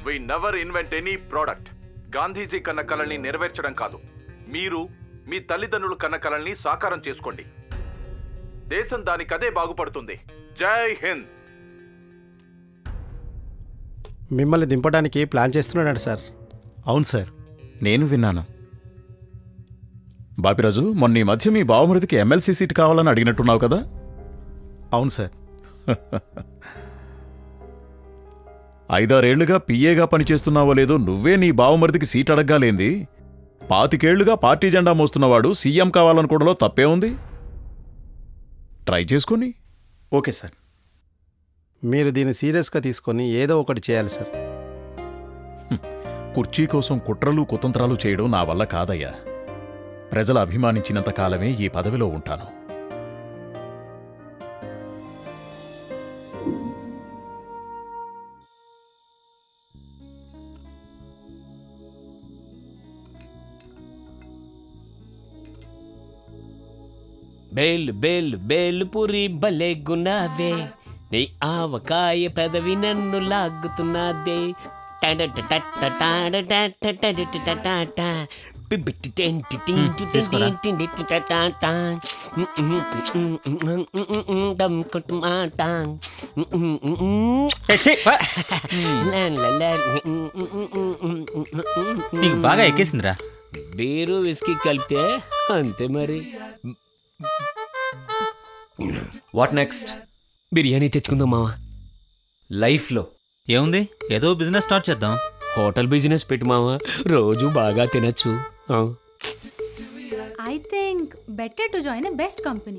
వి never invent any product Gandhiji కన్న కళల్ని నెరవేర్చడం కాదు మీరు మీ తల్లిదండ్రులు కన్న కళల్ని సాకారం చేసుకోండి దేశం దానికదే బాగుపడుతుంది జై హింద్ మిమ్మల్ని దింపడానికి ప్లాన్ చేస్తున్నాడు సార్ అవును సార్ నేను విన్నాను బాపిరాజు మొన్న ఈ మధ్య మీ బావమరిదికి ఎమ్మెల్సీ సీట్ కావాలని అడిగినట్టున్నావు కదా అవును సార్ ఐదారేళ్లుగా పిఏగా పనిచేస్తున్నావో లేదో నువ్వే నీ బావమరిదికి సీట్ అడగ్గాలేంది పాతికేళ్లుగా పార్టీ జెండా మోస్తున్నవాడు సీఎం కావాలనుకోవడంలో తప్పే ఉంది ట్రై చేసుకొని ఓకే సార్ మీరు దీన్ని సీరియస్గా తీసుకొని ఏదో ఒకటి చేయాలి సార్ కుర్చీ కోసం కుట్రలు కుతంత్రాలు చేయడం నా వల్ల కాదయ్యా ప్రజలు అభిమానించినంత కాలమే ఈ పదవిలో ఉంటాను బేలు బేలు బేలు పురి భలే గున్నాదే నీ ఆవకాయ పెదవి నన్ను లాగుతున్నదే నీకు బాగా ఎక్కేసిందిరా బీరు విస్కీ కలిపితే అంతే మరి వాట్ నెక్స్ట్ బిర్యానీ తెచ్చుకుందాం మావా లైఫ్లో ఏముంది ఏదో బిజినెస్ స్టార్ట్ చేద్దాం హోటల్ బిజినెస్ పెట్టు మావా రోజు బాగా తినచ్చు ఆ. I think better to join a best company.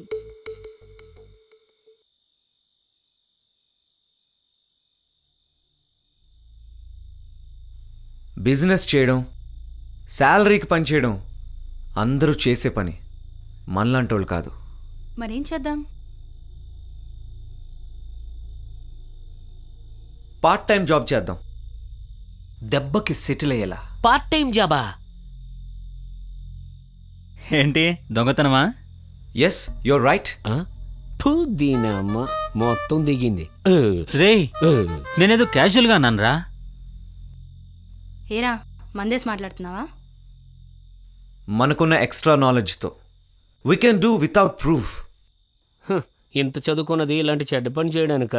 Business చేయడం శాలరీకి పనిచేయడం అందరూ చేసే పని మనలాంటోళ్ళు కాదు మరేం చేద్దాం పార్ట్ టైం జాబ్ చేద్దాం దెబ్బకి సెటిల్ అయ్యేలా పార్ట్ టైం జాబా ఏంటి దొంగతనమా ఎస్ యువర్ రైట్ ఆ? ఫు, దీనమ్మ మొత్తం దిగింది ఆ, రే ఆ. నేనేదో క్యాజువల్గా అన్నానురా ఏరా మందేసి మాట్లాడుతున్నావా మనకున్న ఎక్స్ట్రా నాలెడ్జ్తో we can do without proof హ, ఇంత చదువుకున్నది ఇలాంటి చెడ్డ పని చేయడానిక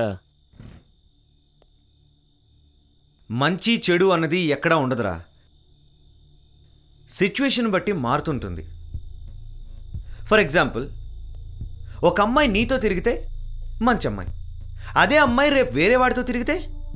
మంచి చెడు అన్నది ఎక్కడా ఉండదురా సిచ్యువేషన్ బట్టి మారుతుంటుంది ఫర్ ఎగ్జాంపుల్ ఒక అమ్మాయి నీతో తిరిగితే మంచి అమ్మాయి అదే అమ్మాయి రేపు వేరే వాడితో తిరిగితే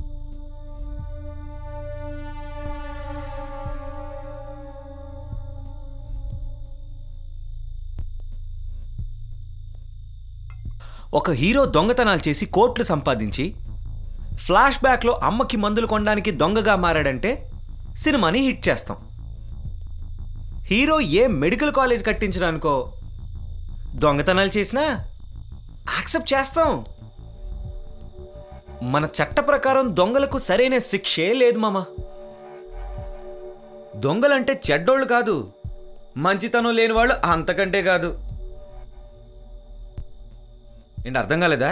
ఒక హీరో దొంగతనాలు చేసి కోట్లు సంపాదించి ఫ్లాష్ బ్యాక్లో అమ్మకి మందులు కొనడానికి దొంగగా మారాడంటే సినిమాని హిట్ చేస్తాం హీరో ఏ మెడికల్ కాలేజ్ కట్టించడానికో దొంగతనాలు చేసినా యాక్సెప్ట్ చేస్తాం మన చట్ట ప్రకారం దొంగలకు సరైన శిక్షే లేదు మామ దొంగలంటే చెడ్డోళ్ళు కాదు మంచితనం లేని వాళ్ళు అంతకంటే కాదు ఏంటి అర్థం కాలేదా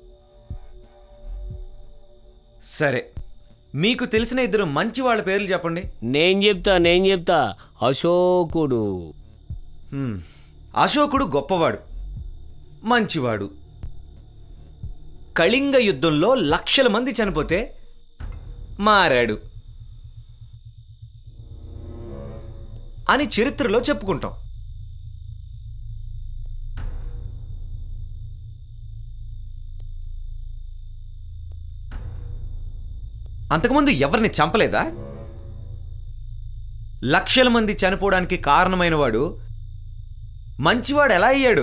సరే మీకు తెలిసిన ఇద్దరు మంచి వాళ్ళ పేర్లు చెప్పండి నేను చెప్తా నేను చెప్తా అశోకుడు హ్మ్. అశోకుడు గొప్పవాడు మంచివాడు కళింగ యుద్ధంలో లక్షల మంది చనిపోతే మారాడు అని చరిత్రలో చెప్పుకుంటాం అంతకుముందు ఎవరిని చంపలేదా లక్షల మంది చనిపోవడానికి కారణమైన వాడు మంచివాడు ఎలా అయ్యాడు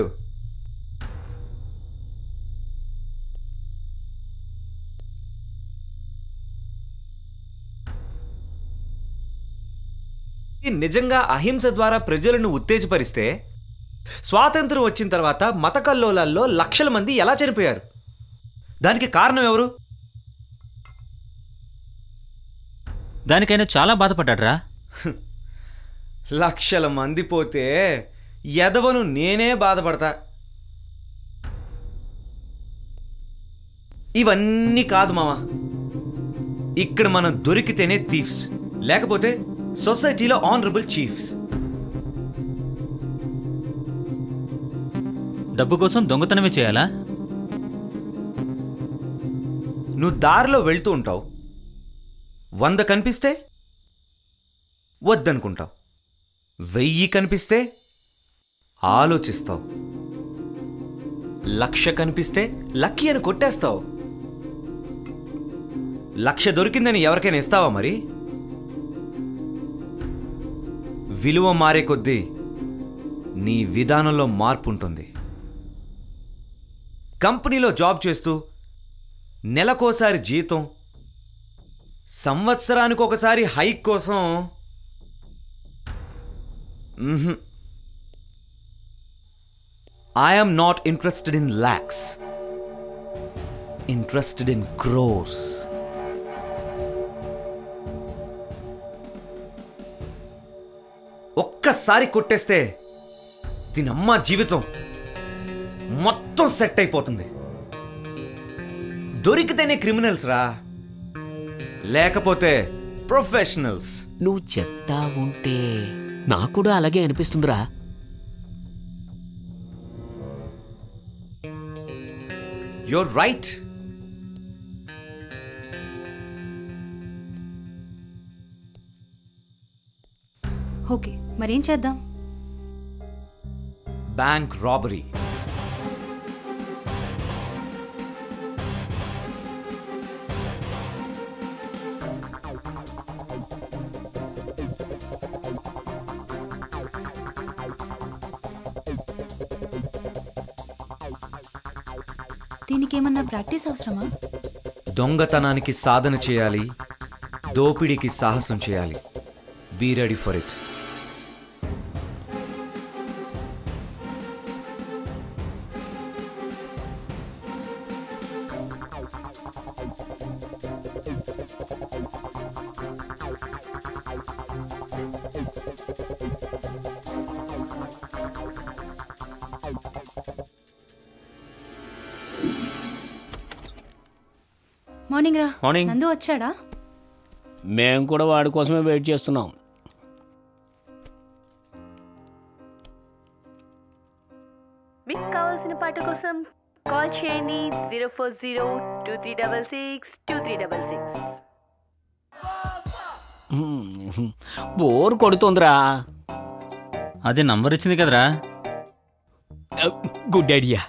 ఈ నిజంగా అహింస ద్వారా ప్రజలను ఉత్తేజపరిస్తే స్వాతంత్రం వచ్చిన తర్వాత మత కల్లోలాల్లో లక్షల మంది ఎలా చనిపోయారు దానికి కారణం ఎవరు దానికైనా చాలా బాధపడ్డాడ్రా లక్షల మంది పోతే ఎదవను నేనే బాధపడతా ఇవన్నీ కాదు మామ ఇక్కడ మనం దొరికితేనే థీఫ్స్ లేకపోతే సొసైటీలో ఆనరబుల్ చీఫ్స్ డబ్బు కోసం దొంగతనమే చేయాలా నువ్వు దారిలో వెళ్తూ ఉంటావు వంద కనిపిస్తే వద్దనుకుంటావు వెయ్యి కనిపిస్తే ఆలోచిస్తావు లక్ష కనిపిస్తే లక్కీ అని కొట్టేస్తావు లక్ష దొరికిందని ఎవరికైనా ఇస్తావా మరి విలువ మారే కొద్దీ నీ విధానంలో మార్పు ఉంటుంది కంపెనీలో జాబ్ చేస్తూ నెలకోసారి జీతం సంవత్సరానికి ఒకసారి హైక్ కోసం I'm not interested in lakhs interested in crores ఒక్కసారి కొట్టేస్తే దీనమ్మ జీవితం మొత్తం సెట్ అయిపోతుంది దొరికితేనే క్రిమినల్స్ రా లేకపోతే ప్రొఫెషనల్స్ నువ్వు చెప్తా ఉంటే నాకు కూడా అలాగే అనిపిస్తుందిరా యుర్ రైట్ ఓకే మరేం చేద్దాం బ్యాంక్ రాబరీ దీనికి ఏమన్నా ప్రాక్టీస్ అవసరమా దొంగతనానికి సాధన చేయాలి దోపిడీకి సాహసం చేయాలి be ready for it morning రా మార్నింగ్. నందు వచ్చాడా మేము కూడా వాడి కోసమే వెయిట్ చేస్తున్నాం మీకు కావాల్సిన పాట కోసం కాల్ చేయండి zero four zero two three double six two three double six bore కొడుతుందిరా అదే నంబర్ ఇచ్చింది కదరా good idea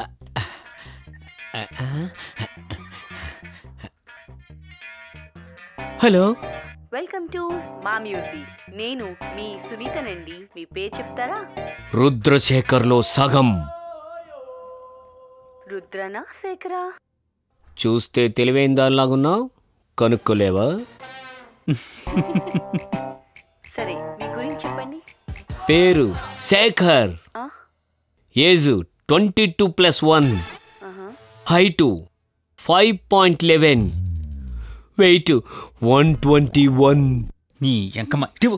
hello welcome to మా మ్యూజిక్ నేను మీ సునీతనండి మీ పేరు చెప్తారా రుద్రశేఖర్లో సగం రుద్రనా శేఖరా చూస్తే తెలివైన దానిలాగున్నావు కనుక్కోలేవా సరే మీ గురించి చెప్పండి పేరు శేఖర్ ఆ? Age twenty two plus one ఆహా. Height five point eleven weight one twenty one నీ ఎంకమ్మ ఇటివు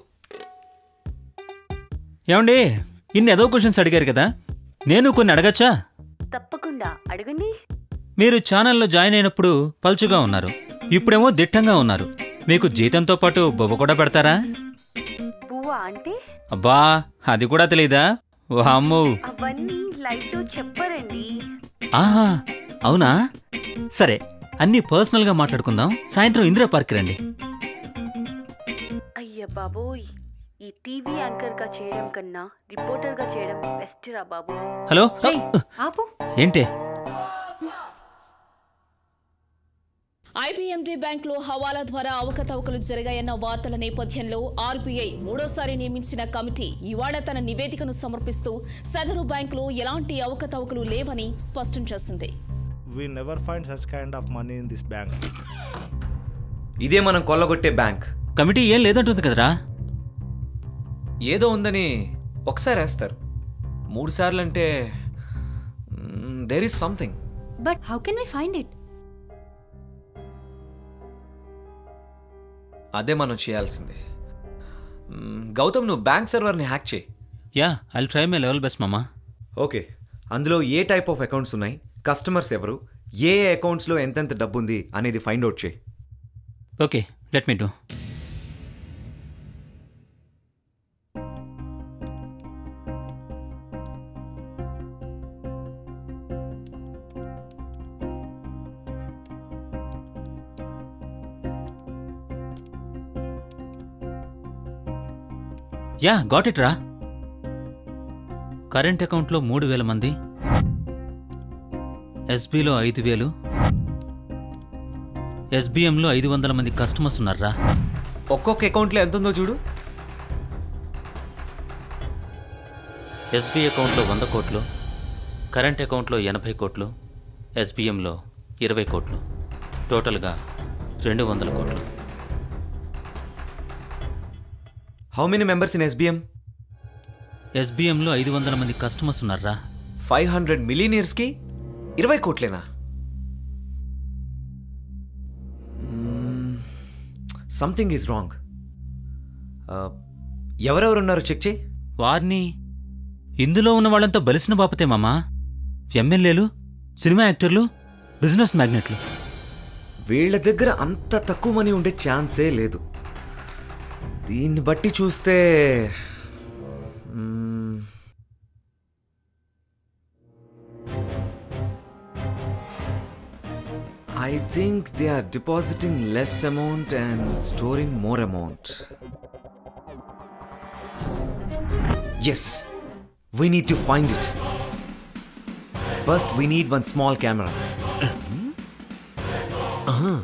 ఏమండి ఇన్ని ఏదో క్వశ్చన్స్ అడిగారు కదా నేను కొన్ని అడగచ్చా తప్పకుండా అడగండి మీరు ఛానల్లో జాయిన్ అయినప్పుడు పలుచుగా ఉన్నారు ఇప్పుడేమో దిట్టంగా ఉన్నారు మీకు జీతంతో పాటు బొవ్వ కూడా పెడతారా పువ్వా అంటే అబ్బా అది కూడా తెలీదా వామ్మో అవన్నీ లైఫ్ లో చెప్పరండి ఆహా అవునా సరే అన్నీ పర్సనల్గా మాట్లాడుకుందాం సాయంత్రం ఇందిరా పార్క్ రండి అయ్య బాబోయ్ ఈ టీవీ యాంకర్ గా చేయడం కన్నా రిపోర్టర్ గా చేయడం బెస్ట్ రా బాబు హలో ఏయ్, ఆపు ఏంటే ఐబీఎండీ బ్యాంకులో హవాలా ద్వారా అవకతవకలు జరిగాయన్న వార్తల నేపథ్యంలో ఆర్బీఐ మూడోసారి నియమించిన కమిటీ ఇవాళ తన నివేదికను సమర్పిస్తూ సదరు బ్యాంకులో ఎలాంటి అవకతవకలు లేవని స్పష్టం చేసింది We never find such kind of money in this bank. ఇదే మనం కొల్లగొట్టే బ్యాంక్ కమిటీ ఏం లేదంటుంది కదరా ఏదో ఉందని ఒకసారి వేస్తారు మూడు సార్లు అంటే there is something but how can we find it అదే మనం చేయాల్సింది మ్మ్, గౌతమ్ నువ్వు బ్యాంక్ సర్వర్ని హ్యాక్ చేయి yeah I try my level best మామా ఓకే అందులో ఏ టైప్ ఆఫ్ అకౌంట్స్ ఉన్నాయి కస్టమర్స్ ఎవరు ఏ ఏ అకౌంట్స్లో ఎంతెంత డబ్బు ఉంది అనేది ఫైండ్ అవుట్ చేయి okay let me do yeah got it రా కరెంట్ అకౌంట్లో మూడు వేల మంది ఎస్బీలో ఐదు వేలు ఎస్బీఎంలో ఐదు వందల మంది కస్టమర్స్ ఉన్నారా ఒక్కొక్క అకౌంట్లో ఎంత ఉందో చూడు ఎస్బీ అకౌంట్లో వంద కోట్లు కరెంట్ అకౌంట్లో ఎనభై కోట్లు ఎస్బీఎంలో ఇరవై కోట్లు టోటల్గా రెండు వందల కోట్లు how many members in SBM ఎస్బీఎంలో ఐదు వందల మంది కస్టమర్స్ ఉన్నారా ఫైవ్ హండ్రెడ్ మిలీనియర్స్కి ఇరవై కోట్లేనా సంథింగ్ ఈజ్ రాంగ్ ఎవరెవరు ఉన్నారు చెక్ చేయి వారిని ఇందులో ఉన్న వాళ్ళంతా బలిసిన బాపతే మామా ఎమ్మెల్యేలు సినిమా యాక్టర్లు బిజినెస్ మ్యాగ్నెట్లు వీళ్ళ దగ్గర అంత తక్కువ మనీ ఉండే ఛాన్సే లేదు దీన్ని బట్టి చూస్తే hmm, I think they are depositing less amount and storing more amount. Yes, we need to find it. First, we need one small camera. Uh-huh.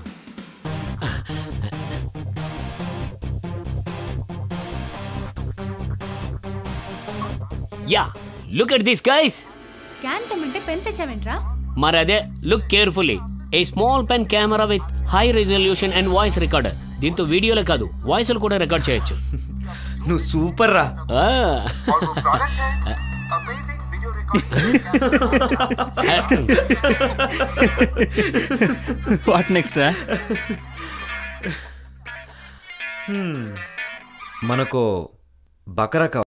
Yeah look at this guys can తెమ్మంటే pen తెచ్చావేంట్రా మరి అదే look carefully a small pen camera with high resolution and voice recorder దీంతో వీడియోలే కాదు వాయిస్లు కూడా record చేయొచ్చు నువ్వు సూపర్ రా వాట్ నెక్స్ట్ రా మనకు బకరా కావాలి